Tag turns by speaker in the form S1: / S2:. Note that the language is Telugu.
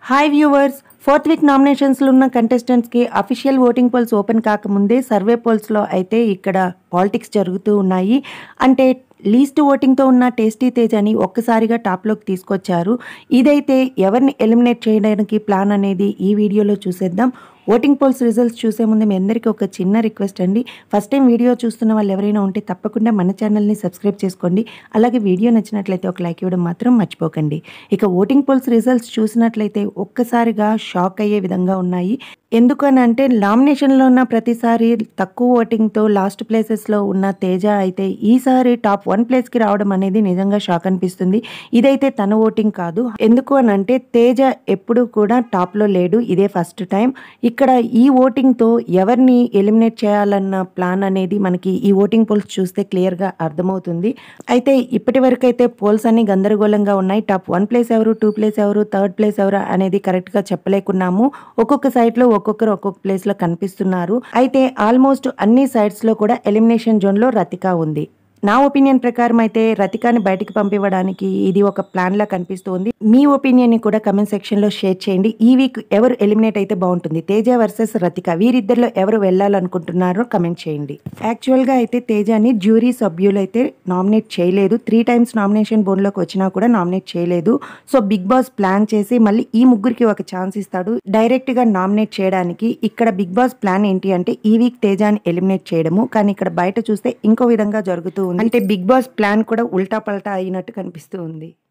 S1: హాయ్ వ్యూవర్స్ ఫోర్త్ వీక్ నామినేషన్స్లో ఉన్న కంటెస్టెంట్స్కి అఫీషియల్ ఓటింగ్ పోల్స్ ఓపెన్ కాకముందే సర్వే పోల్స్లో అయితే ఇక్కడ పాలిటిక్స్ జరుగుతూ ఉన్నాయి అంటే లీస్ట్ ఓటింగ్తో ఉన్న టేస్టీ తేజ్ అని ఒక్కసారిగా టాప్లోకి తీసుకొచ్చారు ఇదైతే ఎవరిని ఎలిమినేట్ చేయడానికి ప్లాన్ అనేది ఈ వీడియోలో చూసేద్దాం ఓటింగ్ పోల్స్ రిజల్ట్స్ చూసే ముందు మీ అందరికీ ఒక చిన్న రిక్వెస్ట్ అండి ఫస్ట్ టైం వీడియో చూస్తున్న వాళ్ళు ఎవరైనా ఉంటే తప్పకుండా మన ఛానల్ని సబ్స్క్రైబ్ చేసుకోండి అలాగే వీడియో నచ్చినట్లయితే ఒక లైక్ ఇవ్వడం మాత్రం మర్చిపోకండి ఇక ఓటింగ్ పోల్స్ రిజల్ట్స్ చూసినట్లయితే ఒక్కసారిగా షాక్ అయ్యే విధంగా ఉన్నాయి ఎందుకని అంటే నామినేషన్లో ఉన్న ప్రతిసారి తక్కువ ఓటింగ్తో లాస్ట్ ప్లేసెస్లో ఉన్న తేజ అయితే ఈసారి టాప్ వన్ ప్లేస్కి రావడం అనేది నిజంగా షాక్ అనిపిస్తుంది ఇదైతే తన ఓటింగ్ కాదు ఎందుకు అని అంటే తేజ ఎప్పుడు కూడా టాప్లో లేడు ఇదే ఫస్ట్ టైం ఇక్కడ ఈ ఓటింగ్తో ఎవరిని ఎలిమినేట్ చేయాలన్న ప్లాన్ అనేది మనకి ఈ ఓటింగ్ పోల్స్ చూస్తే క్లియర్గా అర్థమవుతుంది అయితే ఇప్పటి వరకు అయితే పోల్స్ అన్ని గందరగోళంగా ఉన్నాయి టాప్ వన్ ప్లేస్ ఎవరు టూ ప్లేస్ ఎవరు థర్డ్ ప్లేస్ ఎవరు అనేది కరెక్ట్గా చెప్పలేకున్నాము ఒక్కొక్క సైట్లో ఒక్కొక్కరు ఒక్కొక్క ప్లేస్లో కనిపిస్తున్నారు అయితే ఆల్మోస్ట్ అన్ని సైడ్స్లో కూడా ఎలిమినేషన్ జోన్లో రతిక ఉంది నా ఒపీనియన్ ప్రకారం అయితే రతికాని బయటికి పంపివ్వడానికి ఇది ఒక ప్లాన్ లా కనిపిస్తుంది మీ ఒపీనియన్ ని కూడా కమెంట్ సెక్షన్ లో షేర్ చేయండి ఈ వీక్ ఎవరు ఎలిమినేట్ అయితే బాగుంటుంది తేజ వర్సెస్ రతిక వీరిద్దరిలో ఎవరు వెళ్ళాలనుకుంటున్నారో కమెంట్ చేయండి యాక్చువల్ గా అయితే తేజాని జ్యూరీ సభ్యులు అయితే నామినేట్ చేయలేదు త్రీ టైమ్స్ నామినేషన్ బోర్డ్ లోకి వచ్చినా కూడా నామినేట్ చేయలేదు సో బిగ్ బాస్ ప్లాన్ చేసి మళ్ళీ ఈ ముగ్గురికి ఒక ఛాన్స్ ఇస్తాడు డైరెక్ట్ గా నామినేట్ చేయడానికి ఇక్కడ బిగ్ బాస్ ప్లాన్ ఏంటి అంటే ఈ వీక్ తేజాని ఎలిమినేట్ చేయడము కానీ ఇక్కడ బయట చూస్తే ఇంకో విధంగా జరుగుతూ ఉంది అంటే బిగ్ బాస్ ప్లాన్ కూడా ఉల్టా పల్టా అయినట్టు కనిపిస్తూ ఉంది